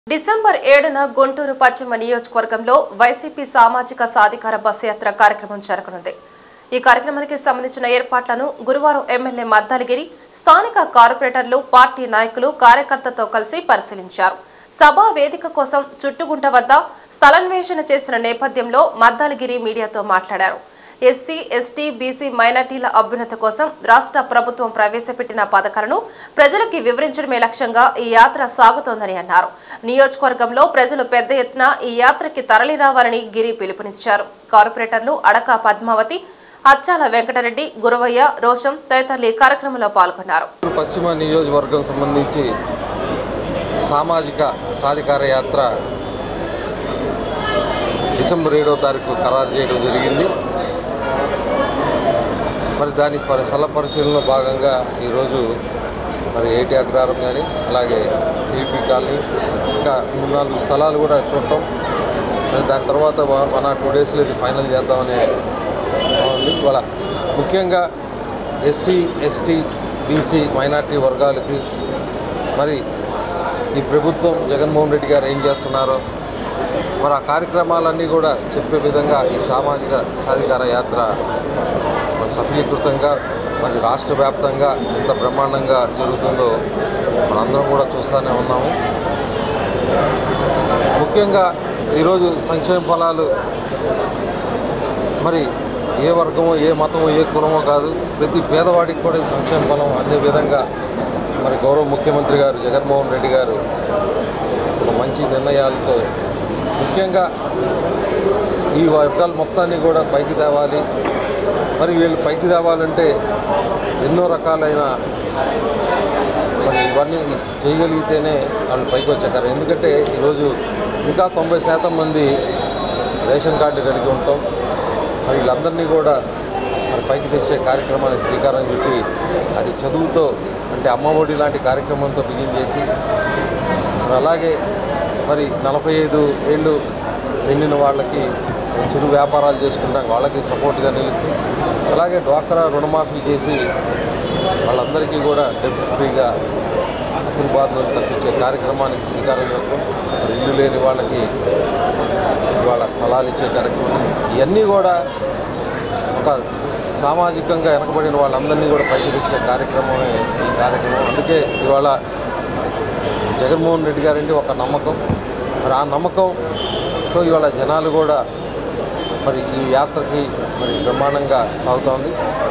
December ఏడున గుంటూరు పశ్చిమ నియోజకవర్గంలో వైసీపీ సామాజిక సాధికార బస్సు యాత్ర కార్యక్రమం జరగనుంది ఈ కార్యక్రమానికి సంబంధించిన ఏర్పాట్లను గురువారం ఎమ్మెల్యే మద్దాలగిరి స్థానిక కార్పొరేటర్లు పార్టీ నాయకులు కార్యకర్తతో కలిసి పరిశీలించారు సభా వేదిక కోసం చుట్టుగుంట వద్ద స్థలాన్వేషణ చేసిన నేపథ్యంలో మద్దాలగిరి మీడియాతో మాట్లాడారు ఎస్సీ ఎస్టీ బీసీ మైనార్టీల అభ్యున్నతి కోసం రాష్ట్ర ప్రభుత్వం ప్రవేశపెట్టిన పథకాలను ప్రజలకి వివరించడమే లక్ష్యంగా ఈ యాత్ర సాగుతోందని అన్నారు నియోజకవర్గంలో ప్రజలు పెద్ద ఎత్తున ఈ యాత్రకి తరలి రావాలని గిరి పిలుపునిచ్చారు కార్పొరేటర్లు అడక పద్మావతి అచ్చాల వెంకటరెడ్డి గురవయ్య రోషం తదితరులు ఈ కార్యక్రమంలో పాల్గొన్నారు పశ్చిమ నియోజకవర్గం సంబంధించి సామాజిక సాధికార యాత్ర డిసెంబర్ ఏడవ తారీఖు ఖరారు చేయడం జరిగింది మరి దాని పరి స్థల పరిశీలనలో భాగంగా ఈరోజు మరి ఏటి అగ్రహారం కానీ అలాగే ఈపీ కాలనీ ఇంకా మూడు నాలుగు స్థలాలు కూడా చూడటం మరి దాని తర్వాత వన్ ఆర్ టూ డేస్లో ఇది ఫైనల్ చేద్దామనే ఉంది ఇవాళ ముఖ్యంగా ఎస్సీ ఎస్టీ బీసీ మైనార్టీ వర్గాలకి మరి ఈ ప్రభుత్వం జగన్మోహన్ రెడ్డి గారు ఏం చేస్తున్నారో మరి ఆ కార్యక్రమాలన్నీ కూడా చెప్పే విధంగా ఈ సామాజిక సాధికార యాత్ర మరి సఫలీకృతంగా మరి రాష్ట్ర వ్యాప్తంగా ఎంత బ్రహ్మాండంగా జరుగుతుందో మనందరం కూడా చూస్తూనే ఉన్నాము ముఖ్యంగా ఈరోజు సంక్షేమ ఫలాలు మరి ఏ వర్గమో ఏ మతమో ఏ కులమో కాదు ప్రతి పేదవాడికి కూడా ఈ సంక్షేమ ఫలం అందే విధంగా మరి గౌరవ ముఖ్యమంత్రి గారు జగన్మోహన్ రెడ్డి గారు ఒక మంచి నిర్ణయాలతో ముఖ్యంగా ఈ వర్గాల మొత్తాన్ని కూడా పైకి తేవాలి మరి వీళ్ళు పైకి తేవాలంటే ఎన్నో రకాలైన మరి ఇవన్నీ చేయగలిగితేనే వాళ్ళు పైకి వచ్చారు ఎందుకంటే ఈరోజు ఇంకా తొంభై శాతం మంది రేషన్ కార్డు కలిగి ఉంటాం మరి వీళ్ళందరినీ కూడా మరి పైకి తెచ్చే కార్యక్రమానికి శ్రీకారం చుట్టి అది చదువుతో అంటే అమ్మఒడి లాంటి కార్యక్రమంతో బిగిన్ చేసి మరి అలాగే మరి నలభై ఐదు ఏళ్ళు నిండిన వాళ్ళకి చిరు వ్యాపారాలు చేసుకుంటాం వాళ్ళకి సపోర్ట్గా నిలుస్తూ అలాగే డ్వాక్రా రుణమాఫీ చేసి వాళ్ళందరికీ కూడా డెబిట్ ఫ్రీగా అప్పుల బాధలను తప్పించే కార్యక్రమానికి శ్రీకారం చుట్టడం మరి ఇల్లు లేని వాళ్ళకి వాళ్ళ స్థలాలు ఇచ్చే కార్యక్రమం ఇవన్నీ కూడా ఒక సామాజికంగా వెనకబడిన వాళ్ళందరినీ కూడా పైకి తెచ్చే కార్యక్రమమే ఈ కార్యక్రమం అందుకే ఇవాళ జగన్మోహన్ రెడ్డి గారంటే ఒక నమ్మకం మరి ఆ నమ్మకంతో ఇవాళ జనాలు కూడా మరి ఈ యాత్రకి మరి బ్రహ్మాండంగా సాగుతోంది